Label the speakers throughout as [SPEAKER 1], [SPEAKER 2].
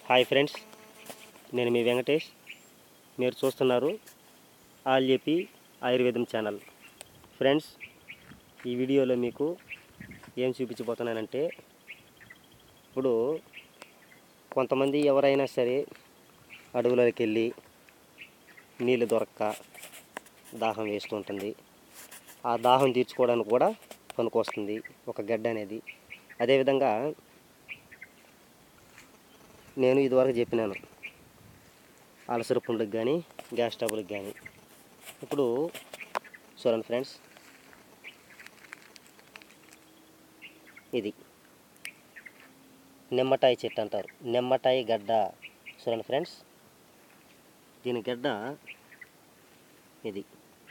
[SPEAKER 1] hi friends నేను మీ వెంకటేష్ మీరు చూస్తున్నారు ఆల్ చెప్పి ఆయుర్వేదం ఛానల్ ఫ్రెండ్స్ ఈ వీడియోలో మీకు ఏం చూపించబోతున్నానంటే ఇప్పుడు కొంతమంది ఎవరైనా సరే అడవులకి వెళ్ళి నీళ్ళు దొరక్క దాహం వేస్తూ ఉంటుంది ఆ దాహం తీర్చుకోవడానికి కూడా పనికొస్తుంది ఒక గడ్డ అనేది అదేవిధంగా నేను ఇదివరకు చెప్పినాను అలసర పుండ్లకు కానీ గ్యాస్ ట్రబుల్కి కానీ ఇప్పుడు చూడండి ఫ్రెండ్స్ ఇది నిమ్మటాయి చెట్టు అంటారు నిమ్మటాయి గడ్డ చూడండి ఫ్రెండ్స్ దీని గడ్డ ఇది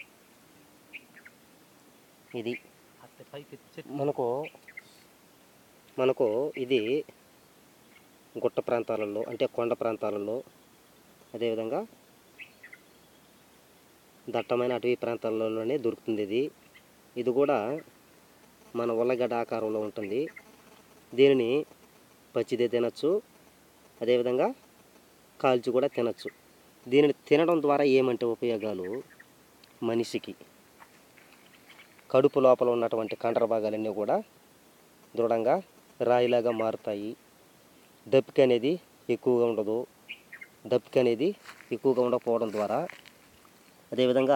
[SPEAKER 1] ఇది మనకు మనకు ఇది గుట్ట ప్రాంతాలలో అంటే కొండ ప్రాంతాలలో అదేవిధంగా దట్టమైన అటవీ ప్రాంతాలలోనే దొరుకుతుంది ఇది ఇది కూడా మన ఉల్లగడ్డ ఆకారంలో ఉంటుంది దీనిని పచ్చిదే తినచ్చు అదేవిధంగా కాల్చి కూడా తినచ్చు దీనిని తినడం ద్వారా ఏమంటే ఉపయోగాలు మనిషికి కడుపు లోపల ఉన్నటువంటి కండర భాగాలన్నీ కూడా దృఢంగా రాయిలాగా మారుతాయి దప్పిక అనేది ఎక్కువగా ఉండదు దప్పిక అనేది ఎక్కువగా ఉండకపోవడం ద్వారా అదేవిధంగా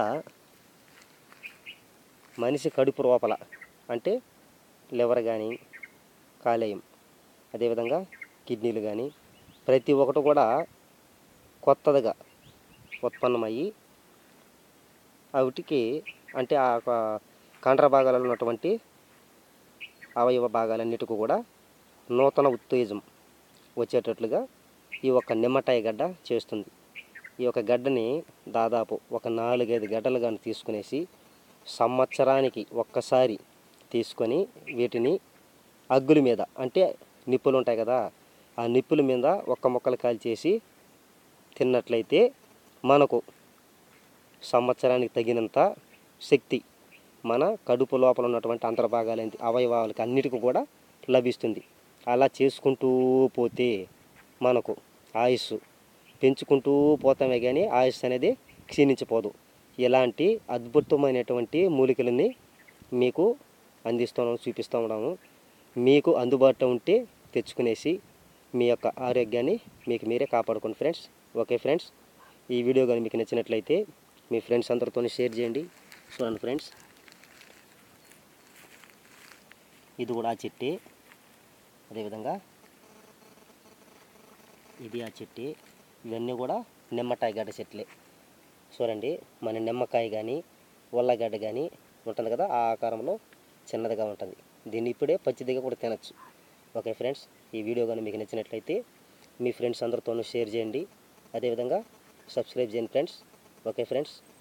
[SPEAKER 1] మనిషి కడుపు లోపల అంటే లివర్ కానీ కాలేయం అదేవిధంగా కిడ్నీలు కానీ ప్రతి ఒక్కటి కూడా కొత్తదిగా ఉత్పన్నమయ్యి వాటికి అంటే ఆ యొక్క కండర భాగాలలో ఉన్నటువంటి అవయవ భాగాలన్నిటికీ కూడా నూతన ఉత్తేజం వచ్చేటట్లుగా ఈ యొక్క నిమ్మటాయి గడ్డ చేస్తుంది ఈ యొక్క గడ్డని దాదాపు ఒక నాలుగైదు గడ్డలు కానీ తీసుకునేసి సంవత్సరానికి ఒక్కసారి తీసుకొని వీటిని అగ్గుల మీద అంటే నిప్పులు ఉంటాయి కదా ఆ నిప్పుల మీద ఒక్క ముక్కలు కాల్చేసి తిన్నట్లయితే మనకు సంవత్సరానికి తగినంత శక్తి మన కడుపు లోపల ఉన్నటువంటి అంతర్భాగాల అవయవాలకి అన్నిటికీ కూడా లభిస్తుంది అలా చేసుకుంటూ పోతే మనకు ఆయుష్ పెంచుకుంటూ పోతామే కానీ ఆయుష్ అనేది క్షీణించిపోదు ఇలాంటి అద్భుతమైనటువంటి మూలికలని మీకు అందిస్తున్నాము చూపిస్తూ ఉన్నాము మీకు అందుబాటులో ఉంటే తెచ్చుకునేసి మీ యొక్క ఆరోగ్యాన్ని మీకు మీరే కాపాడుకోండి ఫ్రెండ్స్ ఓకే ఫ్రెండ్స్ ఈ వీడియో కానీ మీకు నచ్చినట్లయితే మీ ఫ్రెండ్స్ అందరితో షేర్ చేయండి చూడండి ఫ్రెండ్స్ ఇది కూడా ఆ చెట్టే అదేవిధంగా ఇది ఆ చెట్టే ఇవన్నీ కూడా నిమ్మకాయ గడ్డ చెట్లే చూడండి మన నిమ్మకాయ కానీ ఉల్లగడ్డ కానీ ఉంటుంది కదా ఆ ఆకారంలో చిన్నదిగా ఉంటుంది దీన్ని ఇప్పుడే పచ్చిదిగా కూడా తినచ్చు ఓకే ఫ్రెండ్స్ ఈ వీడియో కానీ మీకు నచ్చినట్లయితే మీ ఫ్రెండ్స్ అందరితోనూ షేర్ చేయండి అదేవిధంగా సబ్స్క్రైబ్ చేయండి ఫ్రెండ్స్ ఓకే ఫ్రెండ్స్